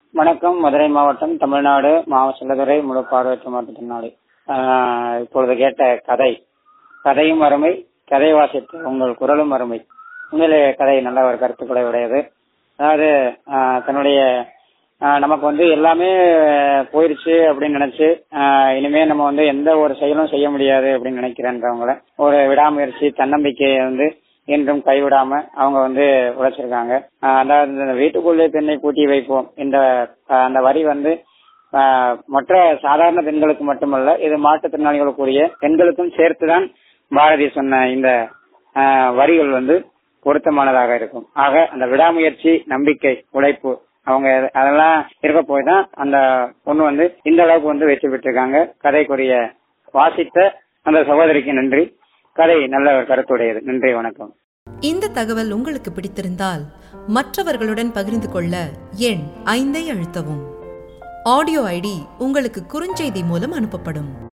வணக்கம் மதுரை மாவட்டம் தமிழ்நாடு மாவ செல்லதுரை முழு பார்வையற்ற மாற்றுத்திறனாளி ஆஹ் இப்பொழுது கேட்ட கதை கதையும் அருமை கதை வாசித்த உங்கள் குரலும் அருமை உண்மையிலே கதை நல்ல ஒரு கருத்துக்களை உடையது அதாவது ஆஹ் தன்னுடைய ஆஹ் நமக்கு வந்து எல்லாமே போயிருச்சு அப்படின்னு நினைச்சு ஆஹ் இனிமே நம்ம வந்து எந்த ஒரு செயலும் செய்ய முடியாது அப்படின்னு நினைக்கிறேன்றவங்கள ஒரு விடாமுயற்சி தன்னம்பிக்கையை வந்து என்றும் கைவிடாம அவங்க வந்து உழைச்சிருக்காங்க ஆஹ் அதாவது இந்த வீட்டுக்குள்ளே பெண்ணை பூட்டி வைப்போம் இந்த ஆஹ் அந்த வரி வந்து ஆஹ் மற்ற சாதாரண பெண்களுக்கு மட்டுமல்ல இது மாற்றுத்திறனாளிகளுக்குரிய பெண்களுக்கும் சேர்த்துதான் பாரதி சொன்ன இந்த ஆஹ் வரிகள் வந்து பொருத்தமானதாக இருக்கும் ஆக அந்த விடாமுயற்சி நம்பிக்கை உழைப்பு அவங்க அதெல்லாம் இருக்க போய் தான் அந்த பொண்ணு வந்து இந்த அளவுக்கு வந்து வெற்றி பெற்றிருக்காங்க கதைக்குரிய வாசித்த அந்த சகோதரிக்கு நன்றி கதை நல்ல ஒரு கருத்துடையது நன்றி வணக்கம் இந்த தகவல் உங்களுக்கு பிடித்திருந்தால் மற்றவர்களுடன் பகிர்ந்து கொள்ள எண் ஐந்தை அழுத்தவும் ஆடியோ ஐடி உங்களுக்கு குறுஞ்செய்தி மூலம் அனுப்பப்படும்